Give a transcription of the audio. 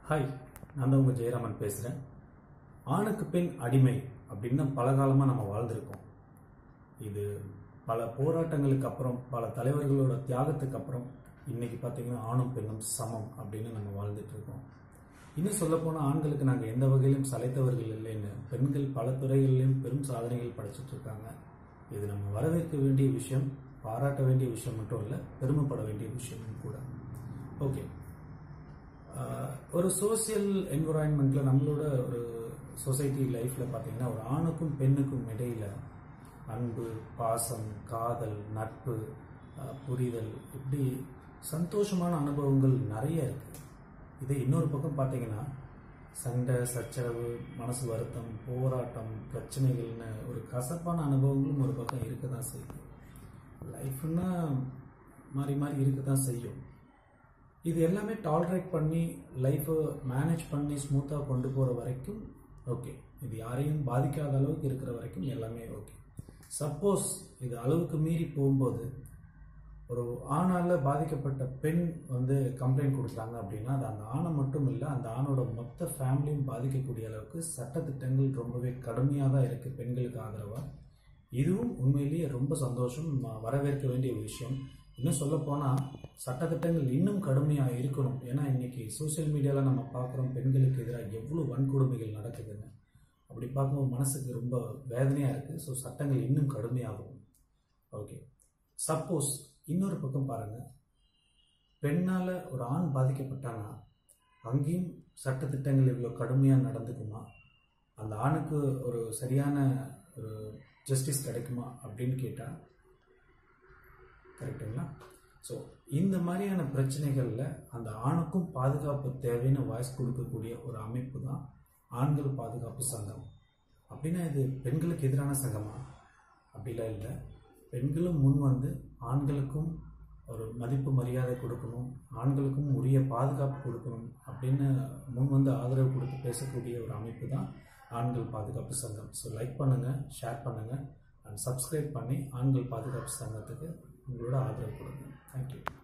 hi நான் தான் உங்கள் ஜெயராமன் பேசுகிறேன் ஆணுக்கு பெண் அடிமை அப்படின்னு பல காலமாக நம்ம வாழ்ந்திருக்கோம் இது பல போராட்டங்களுக்கு அப்புறம் பல தலைவர்களோட தியாகத்துக்கு அப்புறம் இன்னைக்கு பார்த்தீங்கன்னா ஆணும் பெண்ணும் சமம் அப்படின்னு நம்ம வாழ்ந்துட்டு இருக்கோம் இன்னும் சொல்லப்போனால் ஆண்களுக்கு நாங்கள் எந்த வகையிலும் சளைத்தவர்கள் இல்லைன்னு பெண்கள் பல துறைகளிலும் பெரும் சாதனைகள் படைச்சிட்டு இருக்காங்க இது நம்ம வரவேற்க வேண்டிய விஷயம் பாராட்ட வேண்டிய விஷயம் மட்டும் இல்லை பெருமைப்பட வேண்டிய விஷயமும் கூட ஓகே ஆஹ் ஒரு சோசியல் என்விரான்மெண்ட்ல நம்மளோட ஒரு சொசைட்டி லைஃப்ல பார்த்தீங்கன்னா ஒரு ஆணுக்கும் பெண்ணுக்கும் இடையில அன்பு பாசம் காதல் நட்பு ஆஹ் புரிதல் இப்படி சந்தோஷமான அனுபவங்கள் நிறைய இருக்கு இதே இன்னொரு பக்கம் பார்த்தீங்கன்னா சண்டை சச்சரவு மனசு வருத்தம் போராட்டம் பிரச்சனைகள்னு ஒரு கசப்பான அனுபவங்களும் ஒரு பக்கம் இருக்க தான் செய்யும் லைஃப்னா மாறி மாறி இருக்க தான் செய்யும் இது எல்லாமே டாலரேட் பண்ணி லைஃப்பை மேனேஜ் பண்ணி ஸ்மூத்தாக கொண்டு போகிற வரைக்கும் ஓகே இது யாரையும் பாதிக்காத அளவுக்கு இருக்கிற வரைக்கும் எல்லாமே ஓகே சப்போஸ் இது அளவுக்கு மீறி போகும்போது ஒரு ஆணால் பாதிக்கப்பட்ட பெண் வந்து கம்ப்ளைண்ட் கொடுக்குறாங்க அப்படின்னா அது அந்த ஆணை மட்டும் இல்லை அந்த ஆணோட மொத்த ஃபேமிலியும் பாதிக்கக்கூடிய அளவுக்கு சட்டத்திட்டங்கள் ரொம்பவே கடுமையாக தான் இருக்குது பெண்களுக்கு ஆதரவாக இதுவும் உண்மையிலேயே ரொம்ப சந்தோஷம் ம- வரவேற்க வேண்டிய விஷயம் இன்னும் சொல்லப்போனால் சட்டத்திட்டங்கள் இன்னும் கடுமையாக இருக்கணும் ஏன்னா இன்னைக்கு சோஷியல் மீடியாவில் நம்ம பார்க்குறோம் பெண்களுக்கு எதிராக எவ்வளோ வன்கொடுமைகள் நடக்குதுன்னு அப்படி பார்க்கும்போது மனசுக்கு ரொம்ப வேதனையாக இருக்குது ஸோ சட்டங்கள் இன்னும் கடுமையாகும் ஓகே சப்போஸ் இன்னொரு பக்கம் பாருங்கள் பெண்ணால் ஒரு ஆண் பாதிக்கப்பட்டானா அங்கேயும் சட்டத்திட்டங்கள் இவ்வளோ கடுமையாக நடந்துக்குமா அந்த ஆணுக்கு ஒரு சரியான ஒரு ஜஸ்டிஸ் கிடைக்குமா அப்படின்னு கேட்டால் கரெக்டுங்களா ஸோ இந்த மாதிரியான பிரச்சனைகளில் அந்த ஆணுக்கும் பாதுகாப்பு தேவைன்னு வாய்ஸ் கொடுக்கக்கூடிய ஒரு அமைப்பு தான் ஆண்கள் பாதுகாப்பு சங்கம் அப்படின்னா இது பெண்களுக்கு எதிரான சங்கமா அப்படிலாம் இல்லை பெண்களும் முன் வந்து ஆண்களுக்கும் ஒரு மதிப்பு மரியாதை கொடுக்கணும் ஆண்களுக்கும் உரிய பாதுகாப்பு கொடுக்கணும் அப்படின்னு முன் வந்து ஆதரவு கொடுத்து பேசக்கூடிய ஒரு அமைப்பு தான் ஆண்கள் பாதுகாப்பு சங்கம் ஸோ லைக் பண்ணுங்கள் ஷேர் பண்ணுங்கள் அண்ட் சப்ஸ்கிரைப் பண்ணி ஆண்கள் பாதுகாப்பு சங்கத்துக்கு உங்களோட ஆதரவு கொடுங்க தேங்க்யூ